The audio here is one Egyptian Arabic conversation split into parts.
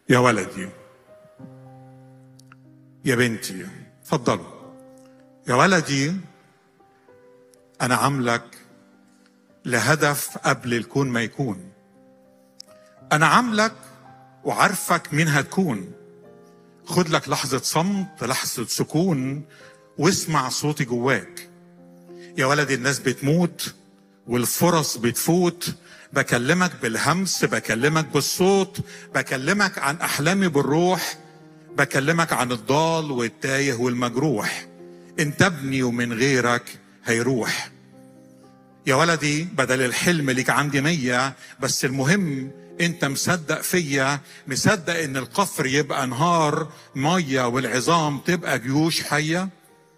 يا ولدي يا بنتي اتفضلوا يا ولدي انا عاملك لهدف قبل الكون ما يكون انا عاملك وعارفك مين هتكون خد لك لحظة صمت لحظة سكون واسمع صوتي جواك يا ولدي الناس بتموت والفرص بتفوت بكلمك بالهمس بكلمك بالصوت بكلمك عن احلامي بالروح بكلمك عن الضال والتايه والمجروح انت ابني ومن غيرك هيروح يا ولدي بدل الحلم ليك عندي مية بس المهم انت مصدق فيا مصدق ان القفر يبقى نهار مية والعظام تبقى جيوش حية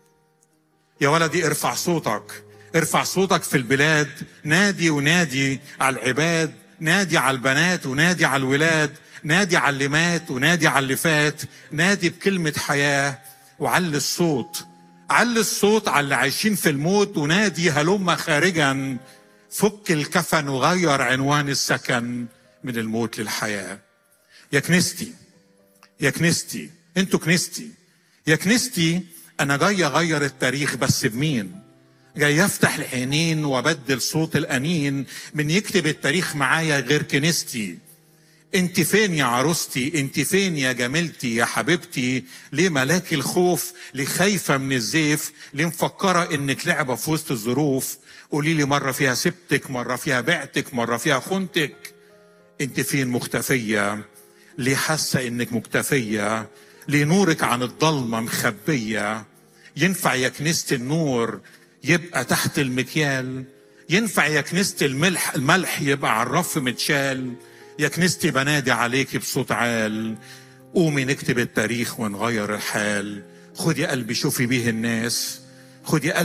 يا ولدي ارفع صوتك ارفع صوتك في البلاد نادي ونادي على العباد نادي على البنات ونادي على الولاد نادي على اللي مات ونادي على اللي فات نادي بكلمة حياة وعلي الصوت علي الصوت على اللي عايشين في الموت ونادي هلم خارجا فك الكفن وغير عنوان السكن من الموت للحياة يا كنيستي يا كنيستي انتوا كنيستي يا كنيستي انا جاي اغير التاريخ بس بمين جاي افتح العينين وابدل صوت الانين من يكتب التاريخ معايا غير كنيستي انت فين يا عروستي انت فين يا جميلتي يا حبيبتي ليه ملاك الخوف ليه خايفة من الزيف ليه مفكرة انك لعبة في وسط الظروف قولي لي مرة فيها سبتك مرة فيها بعتك مرة فيها خنتك انت فين مختفية ليه حاسة انك مكتفية ليه نورك عن الضلمة مخبية ينفع يا كنيسة النور يبقى تحت المكيال ينفع يا كنيسة الملح الملح يبقى على الرف متشال يا كنيستي بنادي عليكي بصوت عال قومي نكتب التاريخ ونغير الحال خدي قلبي شوفي بيه الناس خدي قلبي